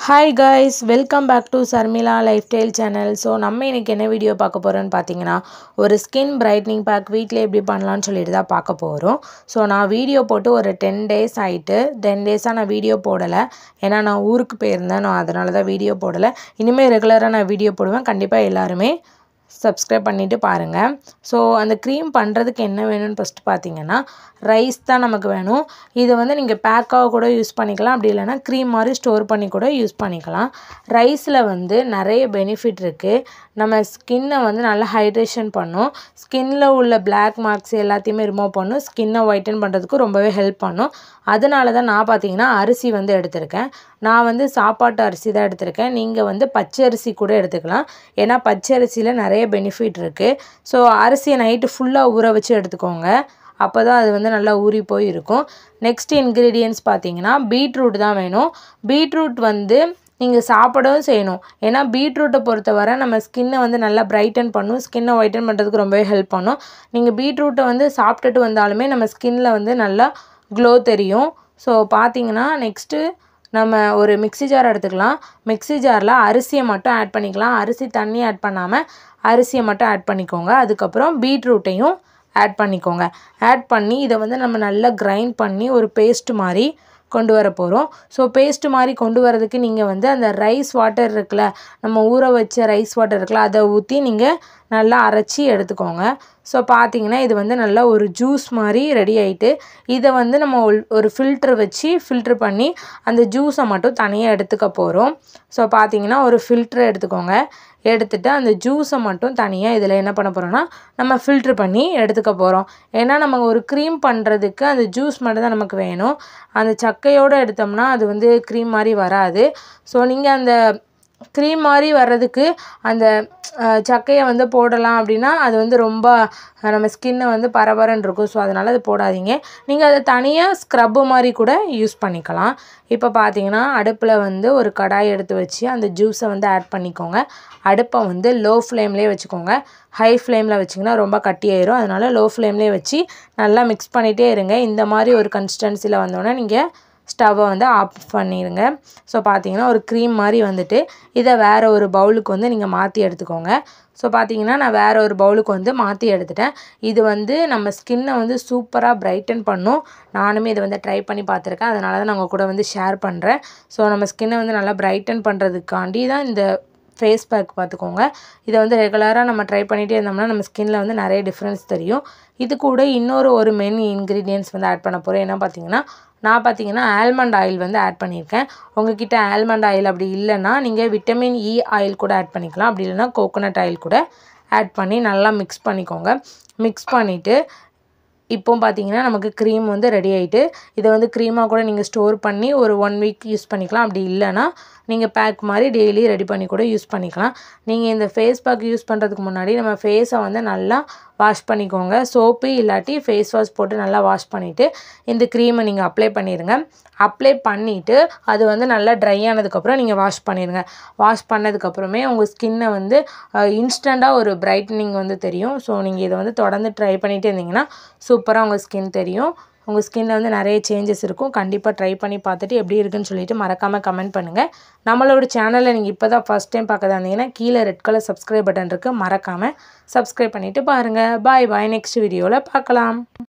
hi guys welcome back to Sharmila lifestyle channel so நம்ம இன்றைக்கி என்ன வீடியோ பார்க்க போகிறோன்னு பார்த்தீங்கன்னா ஒரு ஸ்கின் பிரைட்னிங் பேக் வீட்டில் எப்படி பண்ணலான்னு சொல்லிட்டு தான் பார்க்க போகிறோம் ஸோ நான் வீடியோ போட்டு ஒரு டென் டேஸ் ஆகிட்டு டென் டேஸாக நான் வீடியோ போடலை ஏன்னா நான் ஊருக்கு போயிருந்தேன் நான் அதனால தான் வீடியோ போடலை இனிமேல் ரெகுலராக நான் வீடியோ போடுவேன் கண்டிப்பாக எல்லாருமே சப்ஸ்கிரைப் பண்ணிவிட்டு பாருங்கள் ஸோ அந்த க்ரீம் பண்ணுறதுக்கு என்ன வேணும்னு ஃபஸ்ட்டு பார்த்தீங்கன்னா ரைஸ் தான் நமக்கு வேணும் இதை வந்து நீங்கள் பேக்காக கூட யூஸ் பண்ணிக்கலாம் அப்படி இல்லைன்னா க்ரீம் மாதிரி ஸ்டோர் பண்ணி கூட யூஸ் பண்ணிக்கலாம் ரைஸில் வந்து நிறைய பெனிஃபிட் இருக்குது நம்ம ஸ்கின்னை வந்து நல்லா ஹைட்ரேஷன் பண்ணும் ஸ்கின்னில் உள்ள பிளாக் மார்க்ஸ் எல்லாத்தையுமே ரிமூவ் பண்ணும் ஸ்கின்னை ஒயிட்டன் பண்ணுறதுக்கு ரொம்பவே ஹெல்ப் பண்ணும் அதனால தான் நான் பார்த்தீங்கன்னா அரிசி வந்து எடுத்திருக்கேன் நான் வந்து சாப்பாட்டு அரிசி தான் எடுத்திருக்கேன் நீங்கள் வந்து பச்சை அரிசி கூட எடுத்துக்கலாம் ஏன்னா பச்சை அரிசியில் நிறைய பெனிஃபிட் இருக்குது ஸோ அரிசியை நைட்டு ஃபுல்லாக ஊற வச்சு எடுத்துக்கோங்க அப்போ தான் அது வந்து நல்லா ஊறி போய் இருக்கும் நெக்ஸ்ட் இன்க்ரீடியன்ஸ் பார்த்தீங்கன்னா பீட்ரூட் தான் வேணும் பீட்ரூட் வந்து நீங்கள் சாப்பிடவும் செய்யணும் ஏன்னா பீட்ரூட்டை பொறுத்தவரை நம்ம ஸ்கின்னை வந்து நல்லா பிரைட்டன் பண்ணும் ஸ்கின்னை ஒயிட்டன் பண்ணுறதுக்கு ரொம்பவே ஹெல்ப் பண்ணும் நீங்கள் பீட்ரூட்டை வந்து சாப்பிட்டுட்டு வந்தாலுமே நம்ம ஸ்கின்னில் வந்து நல்லா க்ளோ தெரியும் ஸோ பார்த்தீங்கன்னா நெக்ஸ்ட்டு நம்ம ஒரு மிக்ஸி ஜார் எடுத்துக்கலாம் மிக்ஸி ஜாரில் அரிசியை மட்டும் ஆட் பண்ணிக்கலாம் அரிசி தண்ணி ஆட் பண்ணாமல் அரிசியை மட்டும் ஆட் பண்ணிக்கோங்க அதுக்கப்புறம் பீட்ரூட்டையும் ஆட் பண்ணிக்கோங்க ஆட் பண்ணி இதை வந்து நம்ம நல்லா கிரைண்ட் பண்ணி ஒரு பேஸ்ட் மாதிரி கொண்டு வர போகிறோம் ஸோ பேஸ்ட் மாதிரி கொண்டு வரதுக்கு நீங்கள் வந்து அந்த ரைஸ் வாட்டர் இருக்குல்ல நம்ம ஊற வச்ச ரைஸ் வாட்டர் இருக்குல்ல அதை ஊற்றி நீங்கள் நல்லா அரைச்சி எடுத்துக்கோங்க ஸோ பார்த்தீங்கன்னா இது வந்து நல்லா ஒரு ஜூஸ் மாதிரி ரெடி ஆகிட்டு இதை வந்து நம்ம ஒரு ஃபில்ட்ரு வச்சு ஃபில்ட்ரு பண்ணி அந்த ஜூஸை மட்டும் தனியாக எடுத்துக்க போகிறோம் ஸோ பார்த்தீங்கன்னா ஒரு ஃபில்ட்ரு எடுத்துக்கோங்க எடுத்துகிட்டு அந்த ஜூஸை மட்டும் தனியாக இதில் என்ன பண்ண போகிறோன்னா நம்ம ஃபில்ட்ரு பண்ணி எடுத்துக்க போகிறோம் ஏன்னா நம்ம ஒரு க்ரீம் பண்ணுறதுக்கு அந்த ஜூஸ் மட்டும் தான் நமக்கு வேணும் அந்த சக்கையோடு எடுத்தோம்னா அது வந்து க்ரீம் மாதிரி வராது ஸோ நீங்கள் அந்த க்ரீம் மாதிரி வர்றதுக்கு அந்த சக்கையை வந்து போடலாம் அப்படின்னா அது வந்து ரொம்ப நம்ம ஸ்கின்னை வந்து பரபரன்னு இருக்கும் ஸோ அதனால் அது போடாதீங்க நீங்கள் அதை தனியாக ஸ்க்ரப்பு மாதிரி கூட யூஸ் பண்ணிக்கலாம் இப்போ பார்த்தீங்கன்னா அடுப்பில் வந்து ஒரு கடாய் எடுத்து வச்சு அந்த ஜூஸை வந்து ஆட் பண்ணிக்கோங்க அடுப்பை வந்து லோ ஃப்ளேம்லேயே வச்சுக்கோங்க ஹை ஃப்ளேமில் வச்சிங்கன்னா ரொம்ப கட்டியாயிரும் அதனால் லோ ஃப்ளேம்லேயே வச்சு நல்லா மிக்ஸ் பண்ணிகிட்டே இருங்க இந்த மாதிரி ஒரு கன்சிஸ்டன்சியில் வந்தோடனே நீங்கள் ஸ்டவ்வை வந்து ஆஃப் பண்ணிடுங்க ஸோ பார்த்தீங்கன்னா ஒரு க்ரீம் மாதிரி வந்துட்டு இதை வேறு ஒரு பவுலுக்கு வந்து நீங்கள் மாற்றி எடுத்துக்கோங்க ஸோ பார்த்தீங்கன்னா நான் வேறு ஒரு பவுலுக்கு வந்து மாற்றி எடுத்துட்டேன் இது வந்து நம்ம ஸ்கின்னை வந்து சூப்பராக பிரைட்டன் பண்ணும் நானுமே இதை வந்து ட்ரை பண்ணி பார்த்துருக்கேன் அதனால தான் நாங்கள் கூட வந்து ஷேர் பண்ணுறேன் ஸோ நம்ம ஸ்கின்னை வந்து நல்லா பிரைட்டன் பண்ணுறதுக்காண்டி தான் இந்த ஃபேஸ் பேக் பார்த்துக்கோங்க இதை வந்து ரெகுலராக நம்ம ட்ரை பண்ணிகிட்டே இருந்தோம்னா நம்ம ஸ்கின்னில் வந்து நிறைய டிஃப்ரென்ஸ் தெரியும் இது கூட இன்னொரு ஒரு மெயின் இன்க்ரீடியன்ஸ் வந்து ஆட் பண்ண போகிறேன் என்ன பார்த்தீங்கன்னா நான் பார்த்தீங்கன்னா ஆல்மண்ட் ஆயில் வந்து ஆட் பண்ணியிருக்கேன் உங்ககிட்ட ஆல்மண்ட் ஆயில் அப்படி இல்லைன்னா நீங்கள் விட்டமின் இ ஆயில் கூட ஆட் பண்ணிக்கலாம் அப்படி இல்லைன்னா கோகோனட் ஆயில் கூட ஆட் பண்ணி நல்லா மிக்ஸ் பண்ணிக்கோங்க மிக்ஸ் பண்ணிவிட்டு இப்போ பார்த்தீங்கன்னா நமக்கு க்ரீம் வந்து ரெடி ஆகிட்டு இதை வந்து க்ரீமாக கூட நீங்கள் ஸ்டோர் பண்ணி ஒரு ஒன் வீக் யூஸ் பண்ணிக்கலாம் அப்படி இல்லைன்னா நீங்கள் பேக் மாதிரி டெய்லி ரெடி பண்ணி கூட யூஸ் பண்ணிக்கலாம் நீங்கள் இந்த ஃபேஸ் பேக் யூஸ் பண்ணுறதுக்கு முன்னாடி நம்ம ஃபேஸை வந்து நல்லா வாஷ் பண்ணிக்கோங்க சோப்பு இல்லாட்டி ஃபேஸ் வாஷ் போட்டு நல்லா வாஷ் பண்ணிவிட்டு இந்த க்ரீமை நீங்கள் அப்ளை பண்ணிடுங்க அப்ளை பண்ணிவிட்டு அது வந்து நல்லா ட்ரை ஆனதுக்கப்புறம் நீங்கள் வாஷ் பண்ணிடுங்க வாஷ் பண்ணதுக்கப்புறமே உங்கள் ஸ்கின்னை வந்து இன்ஸ்டண்ட்டாக ஒரு பிரைட்னிங் வந்து தெரியும் ஸோ நீங்கள் இதை வந்து தொடர்ந்து ட்ரை பண்ணிகிட்டே இருந்தீங்கன்னா சூப்பராக உங்கள் ஸ்கின் தெரியும் உங்கள் ஸ்கின்னில் வந்து நிறைய சேஞ்சஸ் இருக்கும் கண்டிப்பாக ட்ரை பண்ணி பார்த்துட்டு எப்படி இருக்குன்னு சொல்லிட்டு மறக்காமல் கமெண்ட் பண்ணுங்கள் நம்மளோட சேனலை நீங்கள் இப்போ தான் ஃபஸ்ட் டைம் பார்க்கதா இருந்தீங்கன்னா கீழே ரெட் கலர் சப்ஸ்கிரைப் பட்டன் இருக்குது மறக்காமல் சப்ஸ்கிரைப் பண்ணிவிட்டு பாருங்கள் பாய் பாய் நெக்ஸ்ட் வீடியோவில் பார்க்கலாம்